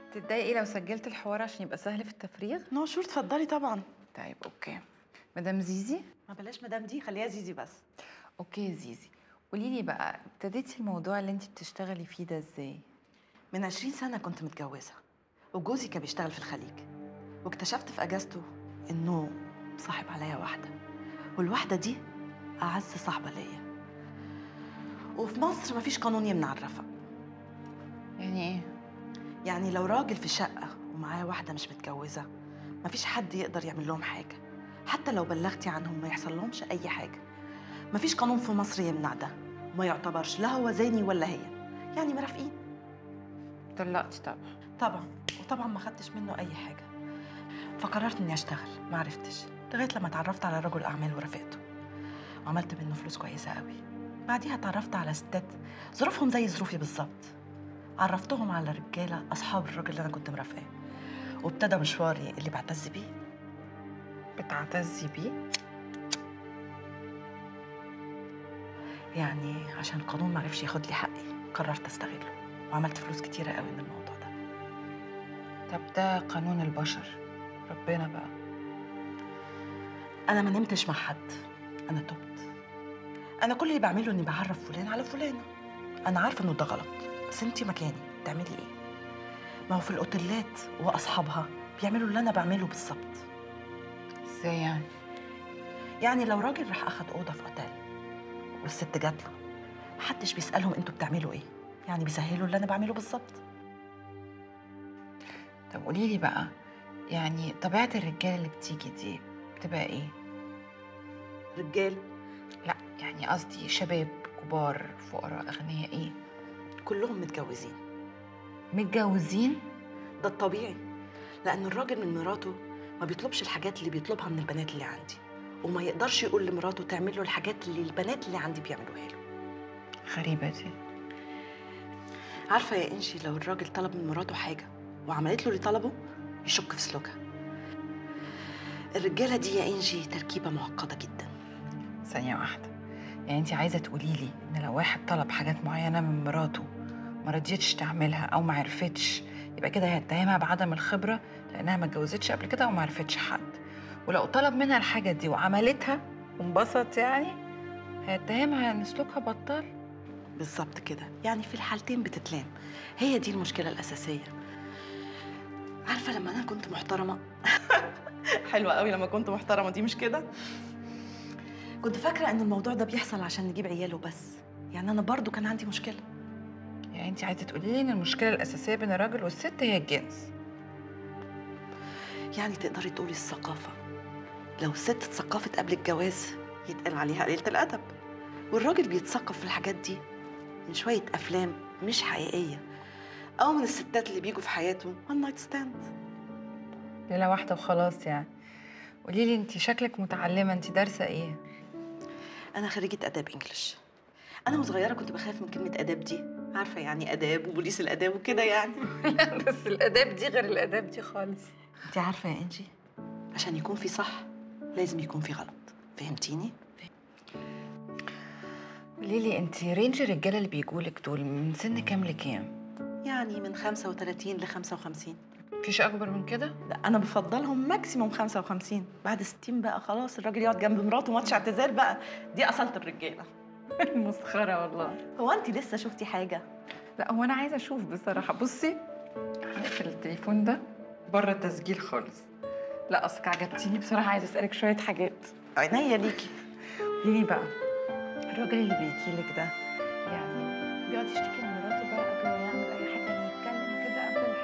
تتضايقي لو سجلت الحوار عشان يبقى سهل في التفريغ نو شور اتفضلي طبعا طيب اوكي مدام زيزي ما بلاش مدام دي خليها زيزي بس اوكي يا زيزي قولي لي بقى ابتديتي الموضوع اللي انت بتشتغلي فيه ده ازاي من 20 سنة كنت متجوزة وجوزي كان بيشتغل في الخليج واكتشفت في اجازته انه صاحب عليا واحدة والواحدة دي أعز صاحبة ليا وفي مصر مفيش قانون يمنع الرفق يعني ايه يعني لو راجل في شقة ومعاه واحدة مش متجوزة مفيش حد يقدر يعمل لهم حاجة حتى لو بلغتي عنهم ما يحصل لهمش أي حاجة مفيش قانون في مصر يمنع ده وما يعتبرش لا هو زاني ولا هي يعني مرافقين طلقتي طبعا طبعا وطبعا ما خدتش منه اي حاجه فقررت اني اشتغل ما عرفتش لغايه لما اتعرفت على رجل اعمال ورافقته وعملت منه فلوس كويسه قوي بعديها اتعرفت على ستات ظروفهم زي ظروفي بالظبط عرفتهم على رجاله اصحاب الراجل اللي انا كنت مرافقاه وابتدى مشواري اللي بعتز بيه بتعتزي بيه يعني عشان القانون ما عرفش ياخد لي حقي قررت استغله وعملت فلوس كتيره قوي من الموضوع ده طب ده قانون البشر ربنا بقى انا ما نمتش مع حد انا تبت انا كل اللي بعمله اني بعرف فلان على فلانه انا عارفه انه ده غلط بس انت مكاني تعملي ايه ما هو في الاوتيلات واصحابها بيعملوا اللي انا بعمله بالظبط ازاي يعني يعني لو راجل راح اخد اوضه في اوتيل والست جات له محدش بيسالهم انتوا بتعملوا ايه يعني بيسهلوا اللي انا بعمله بالظبط طب قولي لي بقى يعني طبيعة الرجالة اللي بتيجي دي بتبقى ايه؟ رجال لا يعني قصدي شباب كبار فقراء أغنياء ايه؟ كلهم متجوزين متجوزين؟ ده الطبيعي لان الراجل من مراته ما بيطلبش الحاجات اللي بيطلبها من البنات اللي عندي وما يقدرش يقول لمراته تعمل له الحاجات اللي البنات اللي عندي بيعملوها له غريبة دي عارفه يا انشي لو الراجل طلب من مراته حاجه وعملت له اللي طلبه يشك في سلوكها الرجاله دي يا انجي تركيبه معقده جدا ثانية واحدة يعني انت عايزة تقولي لي ان لو واحد طلب حاجات معينة من مراته ما رضيتش تعملها او ما عرفتش يبقى كده هيتهمها بعدم الخبرة لانها ما اتجوزتش قبل كده وما عرفتش حد ولو طلب منها الحاجة دي وعملتها وانبسط يعني هيتهمها ان سلوكها بطال بالظبط كده يعني في الحالتين بتتلام هي دي المشكله الاساسيه عارفه لما انا كنت محترمه حلوه قوي لما كنت محترمه دي مش كده كنت فاكره ان الموضوع ده بيحصل عشان نجيب عياله بس يعني انا برضو كان عندي مشكله يعني انت عايزة تقولي لي ان المشكلة الأساسية بين الراجل والست هي الجنس يعني تقدري تقولي الثقافه لو الست اتثقفت قبل الجواز يتقال عليها قليله الادب والراجل بيتثقف في الحاجات دي من شويه افلام مش حقيقيه او من الستات اللي بيجوا في حياته وان نايت ستاند ليلة واحدة وخلاص يعني قولي لي انت شكلك متعلمة انت دارسة ايه؟ انا خريجه اداب انجلش انا وصغيره كنت بخاف من كلمه اداب دي عارفه يعني اداب وبوليس الاداب وكده يعني بس الآداب دي غير الآداب دي خالص انت عارفه يا انجي عشان يكون في صح لازم يكون في غلط فهمتيني قولي لي انت رينج الرجالة اللي بيجولك دول من سن كام لكام؟ يعني من 35 ل 55 مفيش أكبر من كده؟ لا انا بفضلهم ماكسيموم 55 بعد 60 بقى خلاص الراجل يقعد جنب مراته ماتش اعتزال بقى دي اصاله الرجاله مسخرة والله هو انت لسه شفتي حاجه لا هو أنا عايزة أشوف بصراحة بصي هنقفل التليفون ده بره التسجيل خالص لا أصلك عجبتيني بصراحة عايزة أسألك شوية حاجات عينيا ليكي قولي لي بقى الراجل اللي بيجيلك ده يعني بيقعد يشتكي